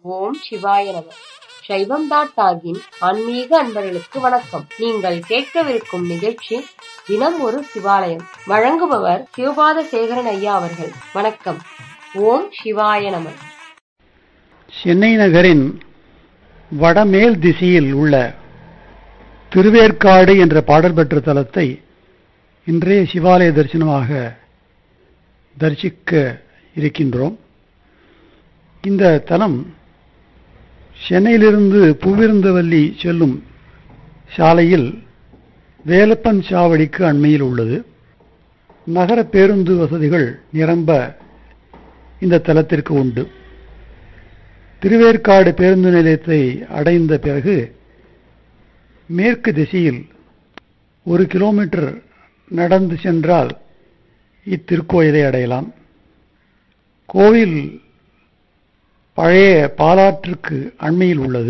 ஓம் சிவாய நம சைவம் டாட் டாகின் ஆன்மீக அன்பர்களுக்கு வணக்கம் நீங்கள் கேட்கவிருக்கும் நிகழ்ச்சி தினம் ஒரு சிவாலயம் வழங்குபவர் சிவபாத சேகரன் ஐயா அவர்கள் வணக்கம் ஓம் சிவாய நம சென்னை நகரின் வடமேல் திசையில் உள்ள திருவேற்காடு என்ற பாடல் பெற்ற தலத்தை இன்றைய சிவாலய தரிசனமாக தரிசிக்க இருக்கின்றோம் இந்த தலம் சென்னையிலிருந்து பூவிருந்தவல்லி செல்லும் சாலையில் வேலப்பன் சாவடிக்கு அண்மையில் உள்ளது நகர பேருந்து வசதிகள் நிரம்ப இந்த தலத்திற்கு உண்டு திருவேற்காடு பேருந்து நிலையத்தை அடைந்த பிறகு மேற்கு திசையில் ஒரு கிலோமீட்டர் நடந்து சென்றால் இத்திருக்கோயிலை அடையலாம் கோவில் பழைய பாலாற்றுக்கு அண்மையில் உள்ளது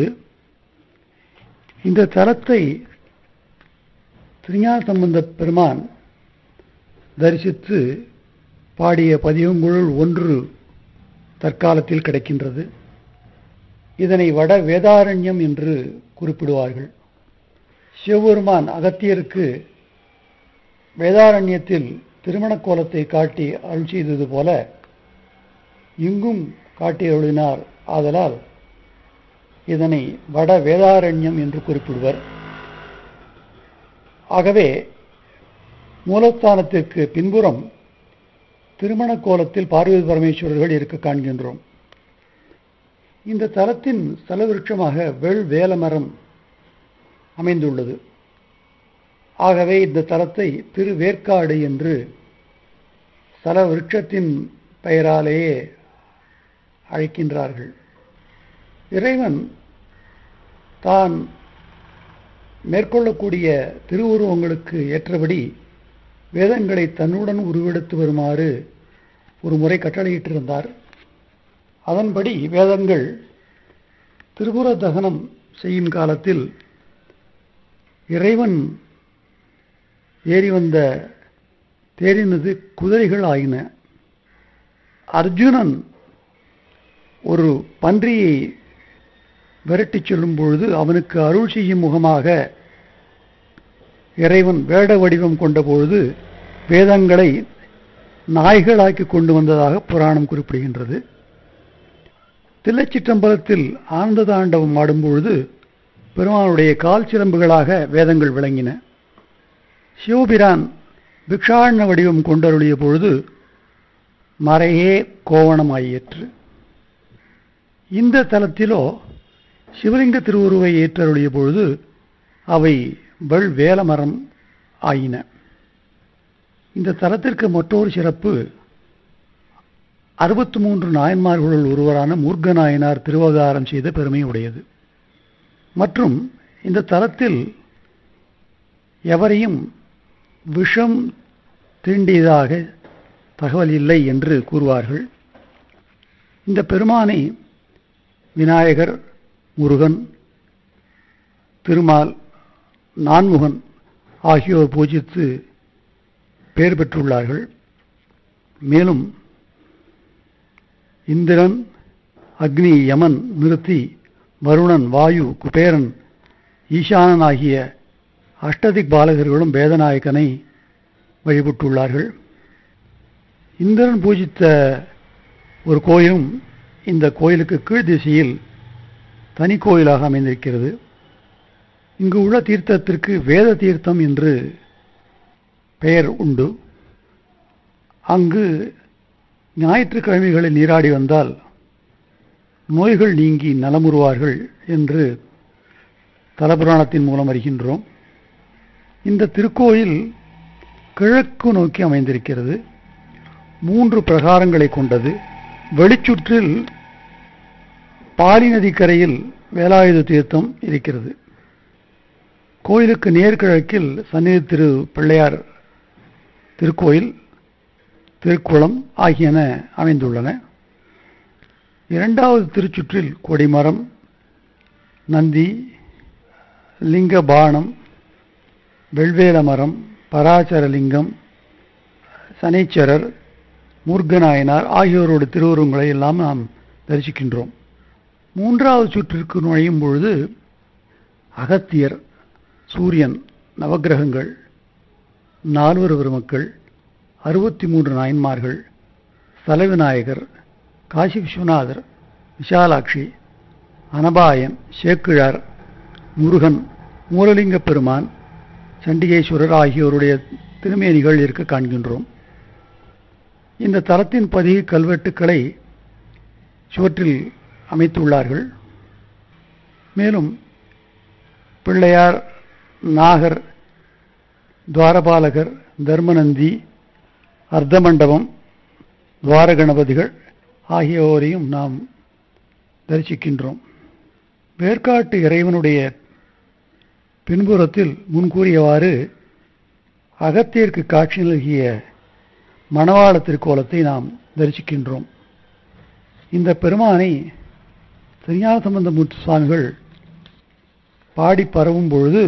இந்த தலத்தை திருஞான சம்பந்த பெருமான் தரிசித்து பாடிய பதிகங்களுள் ஒன்று தற்காலத்தில் கிடைக்கின்றது இதனை வட வேதாரண்யம் என்று குறிப்பிடுவார்கள் சிவபெருமான் அகத்தியருக்கு வேதாரண்யத்தில் திருமண கோலத்தை காட்டி அருள் செய்தது போல இங்கும் காட்டி அருளினார் ஆதலால் இதனை வட வேதாரண்யம் என்று குறிப்பிடுவர் ஆகவே மூலஸ்தானத்திற்கு பின்புறம் திருமண கோலத்தில் பார்வதி பரமேஸ்வரர்கள் இருக்க காண்கின்றோம் இந்த தலத்தின் ஸ்தலவிருட்சமாக வெள் வேலமரம் அமைந்துள்ளது ஆகவே இந்த தலத்தை திருவேற்காடு என்று ஸ்தல விருட்சத்தின் பெயராலேயே அழைக்கின்றார்கள் இறைவன் தான் மேற்கொள்ளக்கூடிய திருவுருவங்களுக்கு ஏற்றபடி வேதங்களை தன்னுடன் உருவெடுத்து வருமாறு ஒரு முறை கட்டளையிட்டிருந்தார் அதன்படி வேதங்கள் திரிபுர தகனம் செய்யும் காலத்தில் இறைவன் ஏறி வந்த தேரினது குதிரைகள் ஆயின அர்ஜுனன் ஒரு பன்றியை விரட்டிச் செல்லும் பொழுது அவனுக்கு அருள் செய்யும் முகமாக இறைவன் வேட வடிவம் கொண்ட பொழுது வேதங்களை நாய்களாக்கி கொண்டு வந்ததாக புராணம் குறிப்பிடுகின்றது தில்லைச்சிற்றம்பலத்தில் ஆனந்த தாண்டவம் ஆடும்பொழுது பெருமானுடைய கால் சிலம்புகளாக வேதங்கள் விளங்கின சிவபிரான் பிக்ஷாண்ண வடிவம் கொண்டருளிய பொழுது மறையே கோவணமாயிற்று இந்த தலத்திலோ சிவலிங்க திருவுருவை ஏற்றருளிய பொழுது அவை வெள் வேலமரம் ஆயின இந்த தலத்திற்கு மற்றொரு சிறப்பு அறுபத்தி மூன்று நாயன்மார்களுள் ஒருவரான மூர்க்க நாயனார் திருவதாரம் செய்த பெருமை உடையது மற்றும் இந்த தலத்தில் எவரையும் விஷம் தீண்டியதாக தகவல் இல்லை என்று கூறுவார்கள் இந்த பெருமானை விநாயகர் முருகன் திருமால் நான்முகன் ஆகியோர் பூஜித்து பெயர் பெற்றுள்ளார்கள் மேலும் இந்திரன் அக்னி யமன் நிறுத்தி வருணன் வாயு குபேரன் ஈசானன் ஆகிய அஷ்டதிக் பாலகர்களும் வேதநாயகனை வழிபட்டுள்ளார்கள் இந்திரன் பூஜித்த ஒரு கோயிலும் இந்த கோயிலுக்கு கீழ் திசையில் தனி கோயிலாக அமைந்திருக்கிறது இங்கு உள்ள தீர்த்தத்திற்கு வேத தீர்த்தம் என்று பெயர் உண்டு அங்கு ஞாயிற்றுக்கிழமைகளில் நீராடி வந்தால் நோய்கள் நீங்கி நலமுறுவார்கள் என்று தலபுராணத்தின் மூலம் அறிகின்றோம் இந்த திருக்கோயில் கிழக்கு நோக்கி அமைந்திருக்கிறது மூன்று பிரகாரங்களை கொண்டது வெளிச்சுற்றில் பாலி நதிக்கரையில் வேலாயுத தீர்த்தம் இருக்கிறது கோயிலுக்கு நேர்கிழக்கில் சந்நிதி திரு பிள்ளையார் திருக்கோயில் திருக்குளம் ஆகியன அமைந்துள்ளன இரண்டாவது திருச்சுற்றில் கொடிமரம் நந்தி லிங்க பானம் வெள்வேல மரம் பராசரலிங்கம் சனீச்சரர் மூர்க்கநாயனார் ஆகியோரோட திருவுருவங்களை எல்லாம் நாம் தரிசிக்கின்றோம் மூன்றாவது சுற்றிற்கு நுழையும் பொழுது அகத்தியர் சூரியன் நவக்கிரகங்கள் நால்வர் பெருமக்கள் அறுபத்தி மூன்று நாயன்மார்கள் ஸ்தலவிநாயகர் காசி விஸ்வநாதர் விஷாலாட்சி அனபாயன் சேக்கிழார் முருகன் மூலலிங்க பெருமான் சண்டிகேஸ்வரர் ஆகியோருடைய திருமேனிகள் இருக்க காண்கின்றோம் இந்த தலத்தின் பதிகை கல்வெட்டுக்களை சுவற்றில் அமைத்துள்ளார்கள் மேலும் பிள்ளையார் நாகர் துவாரபாலகர் தர்மநந்தி அர்த்தமண்டபம் துவாரகணபதிகள் ஆகியோரையும் நாம் தரிசிக்கின்றோம் வேர்க்காட்டு இறைவனுடைய பின்புறத்தில் முன்கூறியவாறு அகத்திற்கு காட்சி நல்கிய மணவாள திருக்கோலத்தை நாம் தரிசிக்கின்றோம் இந்த பெருமானை திருஞான சம்பந்தமூர்த்தி சுவாமிகள் பாடி பரவும் பொழுது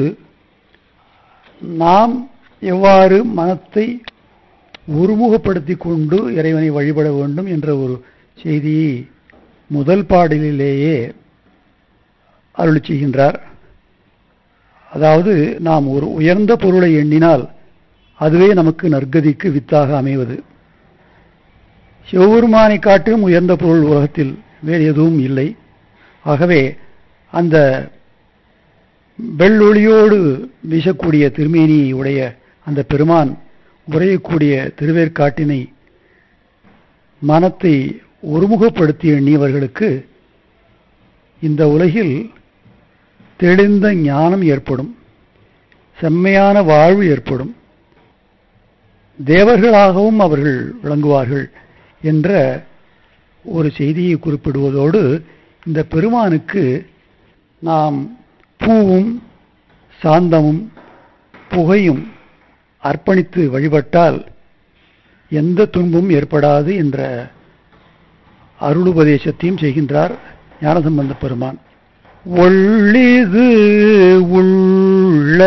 நாம் எவ்வாறு மனத்தை ஒருமுகப்படுத்தி கொண்டு இறைவனை வழிபட வேண்டும் என்ற ஒரு செய்தியை முதல் பாடலிலேயே அருளி செய்கின்றார் அதாவது நாம் ஒரு உயர்ந்த பொருளை எண்ணினால் அதுவே நமக்கு நற்கதிக்கு வித்தாக அமைவது சிவபெருமானை காட்டிலும் உயர்ந்த பொருள் உலகத்தில் வேறு எதுவும் இல்லை ஆகவே அந்த வெள்ளொளியோடு வீசக்கூடிய திருமேனியை உடைய அந்த பெருமான் உரையக்கூடிய திருவேற்காட்டினை மனத்தை ஒருமுகப்படுத்தி எண்ணியவர்களுக்கு இந்த உலகில் தெளிந்த ஞானம் ஏற்படும் செம்மையான வாழ்வு ஏற்படும் தேவர்களாகவும் அவர்கள் விளங்குவார்கள் என்ற ஒரு செய்தியை குறிப்பிடுவதோடு இந்த பெருமானுக்கு நாம் பூவும் சாந்தமும் புகையும் அர்ப்பணித்து வழிபட்டால் எந்த துன்பமும் ஏற்படாது என்ற அருளுபதேசத்தையும் செய்கின்றார் ஞானசம்பந்த பெருமான் ஒள்ளிது உள்ள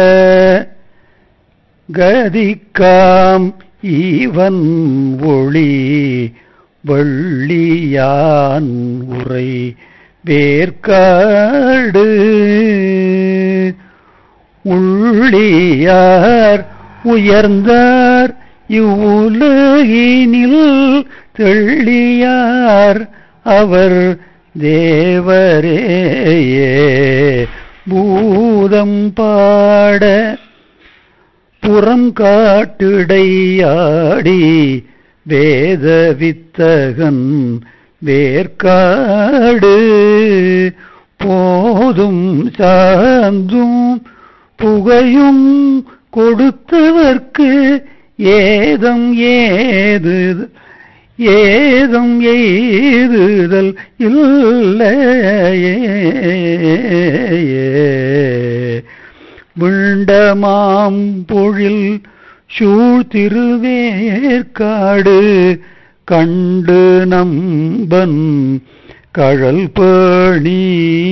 கதிக்காம் ஈவன் ஒளி வள்ளியான் உரை வேர்க்காடு உள்ளியார் உயர்ந்தார் இவ்வுலகினில் தெள்ளியார் அவர் தேவரேயே பூதம் பாட புறம் காட்டிடையாடி வேத வித்தகன் வேர்க்காடு போதும் சாந்தும் புகையும் கொடுத்தவர்க்கு ஏதம் ஏது ஏதம் எய்துதல் இல்லையே விண்டமாம் பொழில் சூழ்திருவேற்காடு கண்டு நம்பன் கழல் பணி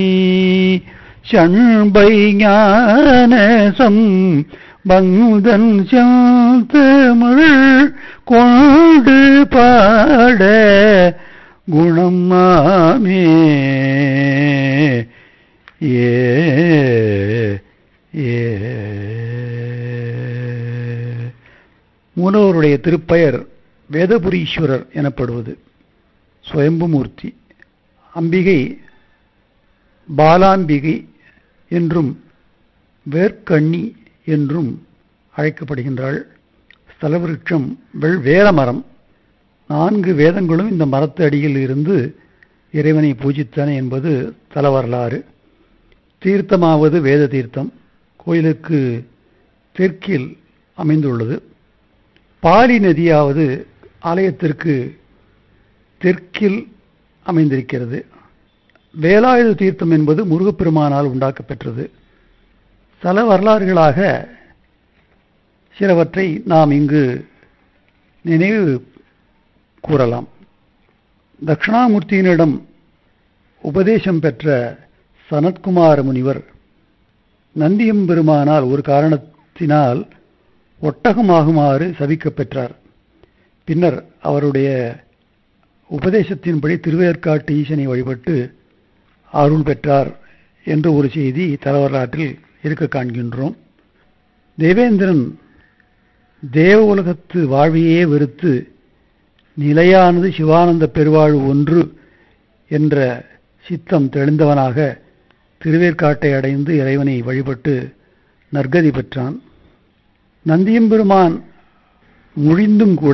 சண்பை ஞானசம் பங்குதன் செந்தமிழ் கொண்டு பாட குணம் மாமே ஏ ஏ மூலவருடைய திருப்பெயர் வேதபுரீஸ்வரர் எனப்படுவது சுயம்புமூர்த்தி அம்பிகை பாலாம்பிகை என்றும் வேர்க்கண்ணி என்றும் அழைக்கப்படுகின்றாள் ஸ்தலவிருட்சம் வெள் வேலமரம் நான்கு வேதங்களும் இந்த மரத்து அடியில் இருந்து இறைவனை பூஜித்தன என்பது தல வரலாறு தீர்த்தமாவது வேத தீர்த்தம் கோயிலுக்கு தெற்கில் அமைந்துள்ளது பாலி நதியாவது ஆலயத்திற்கு தெற்கில் அமைந்திருக்கிறது வேலாயுத தீர்த்தம் என்பது முருகப்பெருமானால் உண்டாக்கப்பெற்றது தல வரலாறுகளாக சிலவற்றை நாம் இங்கு நினைவு கூறலாம் தட்சிணாமூர்த்தியினிடம் உபதேசம் பெற்ற சனத்குமார முனிவர் நந்தியம்பெருமானால் ஒரு காரணத்தினால் ஒட்டகமாகுமாறு சபிக்கப் பெற்றார் பின்னர் அவருடைய உபதேசத்தின்படி திருவேற்காட்டு ஈசனை வழிபட்டு அருள் பெற்றார் என்ற ஒரு செய்தி தலவரலாற்றில் இருக்க காண்கின்றோம் தேவேந்திரன் தேவ உலகத்து வாழ்வையே வெறுத்து நிலையானது சிவானந்த பெருவாழ்வு ஒன்று என்ற சித்தம் தெளிந்தவனாக திருவேற்காட்டை அடைந்து இறைவனை வழிபட்டு நற்கதி பெற்றான் நந்தியம்பெருமான் முழிந்தும் கூட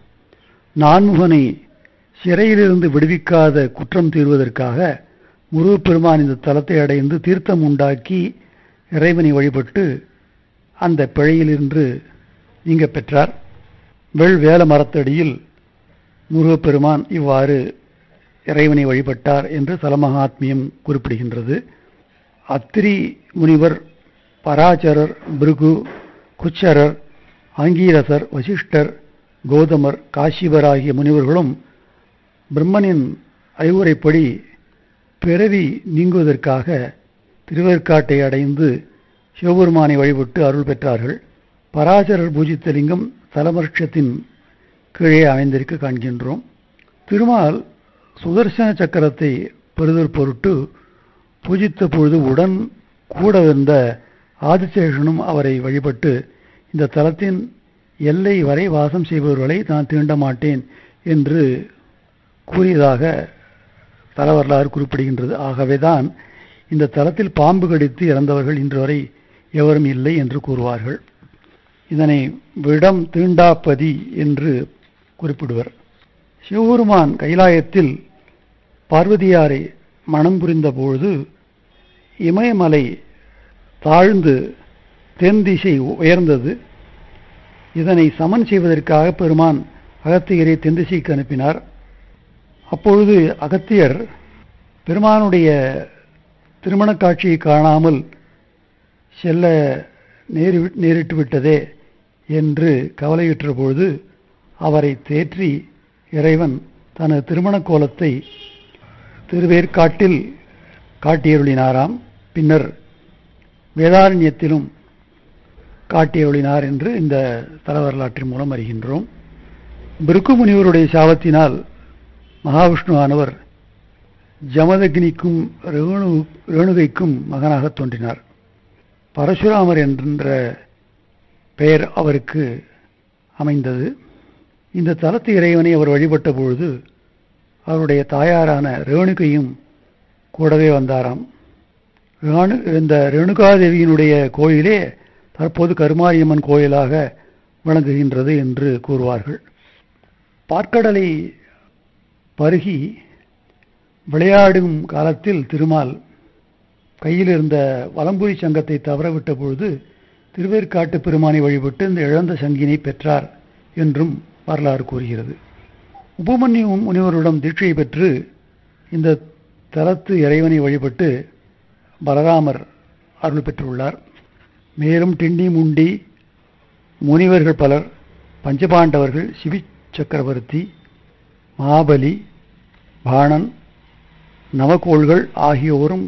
நான்முகனை சிறையிலிருந்து விடுவிக்காத குற்றம் தீர்வதற்காக முருகப்பெருமான் இந்த தலத்தை அடைந்து தீர்த்தம் உண்டாக்கி இறைவனை வழிபட்டு அந்த பிழையிலிருந்து நீங்க பெற்றார் வெள் வேல மரத்தடியில் முருகப்பெருமான் இவ்வாறு இறைவனை வழிபட்டார் என்று தலமகாத்மியம் குறிப்பிடுகின்றது அத்திரி முனிவர் பராச்சரர் பிருகு குச்சரர் ஆங்கீரசர் வசிஷ்டர் கௌதமர் காசிவர் ஆகிய முனிவர்களும் பிரம்மனின் அறிவுரைப்படி பிறவி நீங்குவதற்காக திருவேற்காட்டை அடைந்து சிவபெருமானை வழிபட்டு அருள் பெற்றார்கள் பராசரர் பூஜித்த லிங்கம் தலமருஷத்தின் கீழே அமைந்திருக்க காண்கின்றோம் திருமால் சுதர்சன சக்கரத்தை பெறுதல் பொருட்டு பூஜித்த பொழுது உடன் கூட வந்த ஆதிசேஷனும் அவரை வழிபட்டு இந்த தலத்தின் எல்லை வரை வாசம் செய்பவர்களை நான் தீண்ட மாட்டேன் என்று கூறியதாக தல வரலாறு குறிப்பிடுகின்றது ஆகவேதான் இந்த தலத்தில் பாம்பு கடித்து இறந்தவர்கள் இன்று வரை எவரும் இல்லை என்று கூறுவார்கள் இதனை விடம் தீண்டாப்பதி என்று குறிப்பிடுவர் சிவபெருமான் கைலாயத்தில் பார்வதியாரை மனம் புரிந்த பொழுது இமயமலை தாழ்ந்து தென் திசை உயர்ந்தது இதனை சமன் செய்வதற்காக பெருமான் அகத்தியரை தென் திசைக்கு அனுப்பினார் அப்பொழுது அகத்தியர் பெருமானுடைய திருமண காட்சியை காணாமல் செல்ல நேரி நேரிட்டு விட்டதே என்று கவலையுற்ற பொழுது அவரை தேற்றி இறைவன் தனது திருமண கோலத்தை திருவேற்காட்டில் காட்டியருளினாராம் பின்னர் வேதாரண்யத்திலும் காட்டியருளினார் என்று இந்த தல வரலாற்றின் மூலம் அறிகின்றோம் பிருக்கு முனிவருடைய சாபத்தினால் மகாவிஷ்ணு ஆனவர் ஜமதக்னிக்கும் ரேணு ரேணுகைக்கும் மகனாக தோன்றினார் பரசுராமர் என்ற பெயர் அவருக்கு அமைந்தது இந்த தலத்து இறைவனை அவர் வழிபட்ட பொழுது அவருடைய தாயாரான ரேணுகையும் கூடவே வந்தாராம் ரேணு இந்த ரேணுகாதேவியினுடைய கோயிலே தற்போது கருமாரியம்மன் கோயிலாக விளங்குகின்றது என்று கூறுவார்கள் பார்க்கடலை பருகி விளையாடும் காலத்தில் திருமால் கையில் இருந்த வலம்புரி சங்கத்தை தவறவிட்ட பொழுது திருவேற்காட்டு பெருமானை வழிபட்டு இந்த இழந்த சங்கினை பெற்றார் என்றும் வரலாறு கூறுகிறது உபமன்யு முனிவரிடம் தீட்சை பெற்று இந்த தலத்து இறைவனை வழிபட்டு பலராமர் அருள் பெற்றுள்ளார் மேலும் டிண்டி முண்டி முனிவர்கள் பலர் பஞ்சபாண்டவர்கள் சிவி சக்கரவர்த்தி மாபலி பாணன் நவகோள்கள் ஆகியோரும்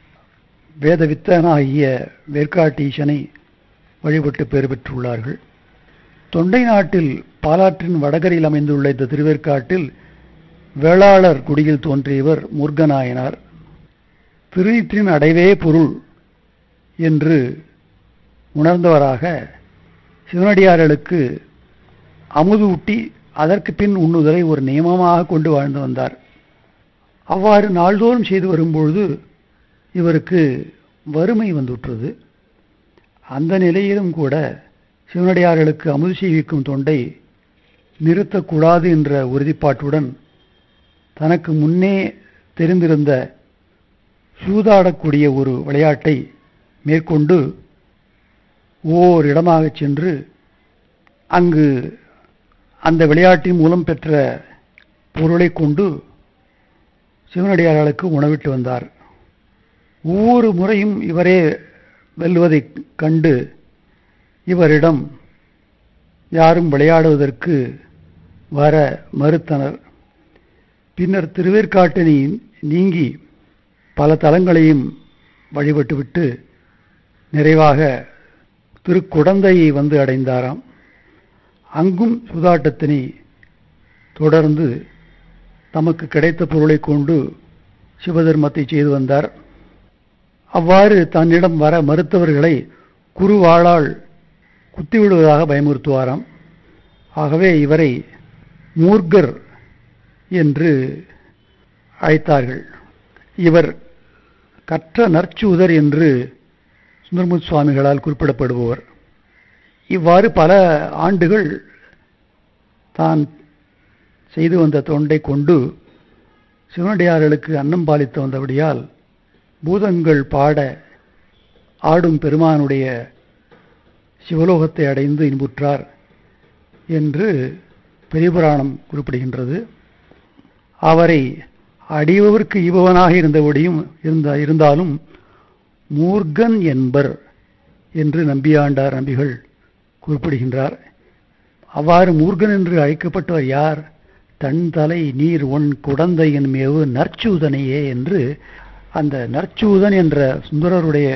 வேதவித்தனாகிய வேர்க்காட்டீசனை வழிபட்டு பெயர் பெற்றுள்ளார்கள் தொண்டை நாட்டில் பாலாற்றின் வடகரையில் அமைந்துள்ள இந்த திருவேற்காட்டில் வேளாளர் குடியில் தோன்றியவர் முருகநாயனார் திருநீற்றின் அடைவே பொருள் என்று உணர்ந்தவராக சிவனடியார்களுக்கு அமுது ஊட்டி அதற்கு பின் உண்ணுதலை ஒரு நியமமாக கொண்டு வாழ்ந்து வந்தார் அவ்வாறு நாள்தோறும் செய்து வரும்பொழுது இவருக்கு வறுமை வந்துற்றது அந்த நிலையிலும் கூட சிவனடியார்களுக்கு அமுது செய்விக்கும் தொண்டை நிறுத்தக்கூடாது என்ற உறுதிப்பாட்டுடன் தனக்கு முன்னே தெரிந்திருந்த சூதாடக்கூடிய ஒரு விளையாட்டை மேற்கொண்டு ஓர் இடமாகச் சென்று அங்கு அந்த விளையாட்டின் மூலம் பெற்ற பொருளை கொண்டு சிவனடியார்களுக்கு உணவிட்டு வந்தார் ஒவ்வொரு முறையும் இவரே வெல்வதைக் கண்டு இவரிடம் யாரும் விளையாடுவதற்கு வர மறுத்தனர் பின்னர் திருவேற்காட்டினை நீங்கி பல தலங்களையும் வழிபட்டுவிட்டு நிறைவாக திருக்குடந்தையை வந்து அடைந்தாராம் அங்கும் சூதாட்டத்தினை தொடர்ந்து தமக்கு கிடைத்த பொருளை கொண்டு சிவதர்மத்தை செய்து வந்தார் அவ்வாறு தன்னிடம் வர மறுத்தவர்களை குருவாளால் குத்திவிடுவதாக பயமுறுத்துவாராம் ஆகவே இவரை மூர்க்கர் என்று அழைத்தார்கள் இவர் கற்ற நற்சூதர் என்று சுந்தரமுத் சுவாமிகளால் குறிப்பிடப்படுபவர் இவ்வாறு பல ஆண்டுகள் தான் செய்து வந்த தொண்டை கொண்டு சிவனடியார்களுக்கு அன்னம் பாலித்து வந்தபடியால் பூதங்கள் பாட ஆடும் பெருமானுடைய சிவலோகத்தை அடைந்து இன்புற்றார் என்று பெரியபுராணம் குறிப்பிடுகின்றது அவரை அடியவருக்கு ஈபவனாக இருந்தபடியும் இருந்த இருந்தாலும் மூர்கன் என்பர் என்று நம்பியாண்டார் நம்பிகள் குறிப்பிடுகின்றார் அவ்வாறு மூர்கன் என்று அழைக்கப்பட்டவர் யார் தன் தலை நீர் ஒன் குடந்தையின் மேவு நற்சூதனையே என்று அந்த நற்சூதன் என்ற சுந்தரருடைய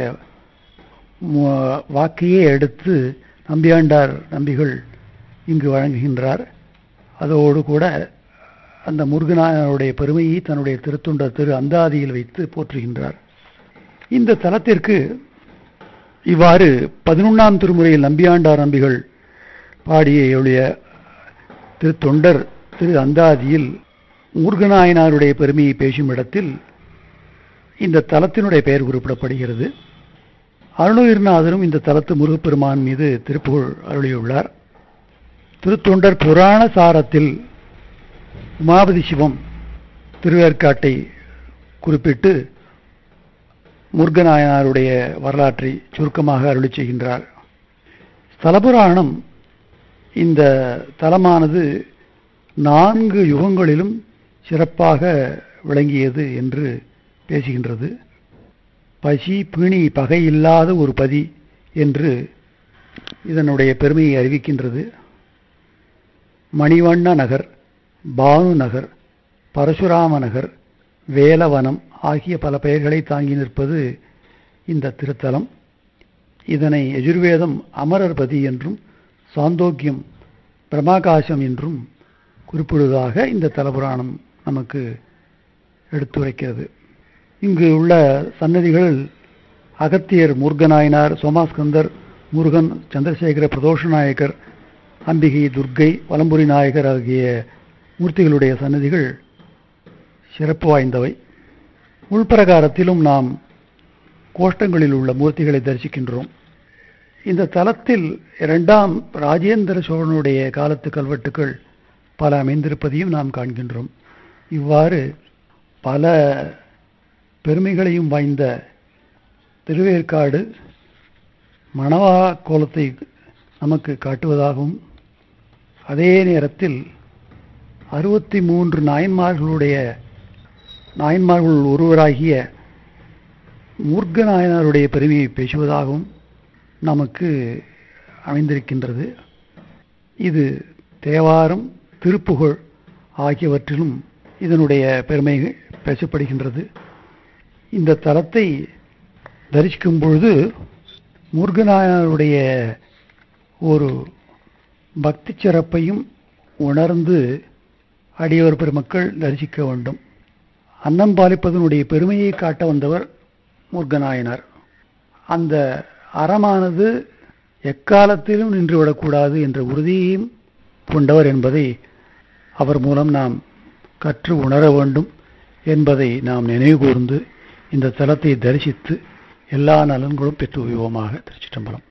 வாக்கையே எடுத்து நம்பியாண்டார் நம்பிகள் இங்கு வழங்குகின்றார் அதோடு கூட அந்த முருகனாருடைய பெருமையை தன்னுடைய திருத்தொண்ட திரு அந்தாதியில் வைத்து போற்றுகின்றார் இந்த தலத்திற்கு இவ்வாறு பதினொன்றாம் திருமுறையில் நம்பியாண்டார் நம்பிகள் பாடிய எழுதிய திருத்தொண்டர் திரு அந்தாதியில் முருகநாயனாருடைய பெருமையை பேசும் இடத்தில் இந்த தலத்தினுடைய பெயர் குறிப்பிடப்படுகிறது அருணகிரிநாதரும் இந்த தலத்து முருகப்பெருமான் மீது திருப்புகழ் அருளியுள்ளார் திருத்தொண்டர் புராண சாரத்தில் உமாபதி சிவம் திருவேற்காட்டை குறிப்பிட்டு முருகநாயனாருடைய வரலாற்றை சுருக்கமாக அருளி செய்கின்றார் ஸ்தலபுராணம் இந்த தலமானது நான்கு யுகங்களிலும் சிறப்பாக விளங்கியது என்று பேசுகின்றது பசி பிணி பகை இல்லாத ஒரு பதி என்று இதனுடைய பெருமையை அறிவிக்கின்றது மணிவண்ண நகர் பானு நகர் பரசுராம நகர் வேலவனம் ஆகிய பல பெயர்களை தாங்கி நிற்பது இந்த திருத்தலம் இதனை எஜுர்வேதம் அமரர்பதி என்றும் சாந்தோக்கியம் பிரமாகாசம் என்றும் குறிப்பிடுவதாக இந்த தலபுராணம் நமக்கு எடுத்துரைக்கிறது இங்கு உள்ள சன்னதிகள் அகத்தியர் முருகநாயனார் சோமாஸ்கந்தர் முருகன் சந்திரசேகர பிரதோஷ நாயக்கர் அம்பிகை துர்க்கை வலம்புரி நாயகர் ஆகிய மூர்த்திகளுடைய சன்னதிகள் சிறப்பு வாய்ந்தவை உள்பிரகாரத்திலும் நாம் கோஷ்டங்களில் உள்ள மூர்த்திகளை தரிசிக்கின்றோம் இந்த தலத்தில் இரண்டாம் ராஜேந்திர சோழனுடைய காலத்து கல்வெட்டுக்கள் பல அமைந்திருப்பதையும் நாம் காண்கின்றோம் இவ்வாறு பல பெருமைகளையும் வாய்ந்த திருவேற்காடு மணவா கோலத்தை நமக்கு காட்டுவதாகவும் அதே நேரத்தில் அறுபத்தி மூன்று நாயன்மார்களுடைய நாயன்மார்கள் ஒருவராகிய மூர்க்க நாயனாருடைய பெருமையை பேசுவதாகவும் நமக்கு அமைந்திருக்கின்றது இது தேவாரம் திருப்புகழ் ஆகியவற்றிலும் இதனுடைய பெருமை பேசப்படுகின்றது இந்த தலத்தை தரிசிக்கும் பொழுது முருகநாயனருடைய ஒரு பக்தி சிறப்பையும் உணர்ந்து அடியவர் பெருமக்கள் தரிசிக்க வேண்டும் அன்னம் பாலிப்பதனுடைய பெருமையை காட்ட வந்தவர் முருகநாயனார் அந்த அறமானது எக்காலத்திலும் நின்றுவிடக்கூடாது என்ற உறுதியையும் கொண்டவர் என்பதை அவர் மூலம் நாம் கற்று உணர வேண்டும் என்பதை நாம் நினைவு கூர்ந்து இந்த தலத்தை தரிசித்து எல்லா நலன்களும் பெற்று உய்வோமாக திருச்சிட்டம்பலம்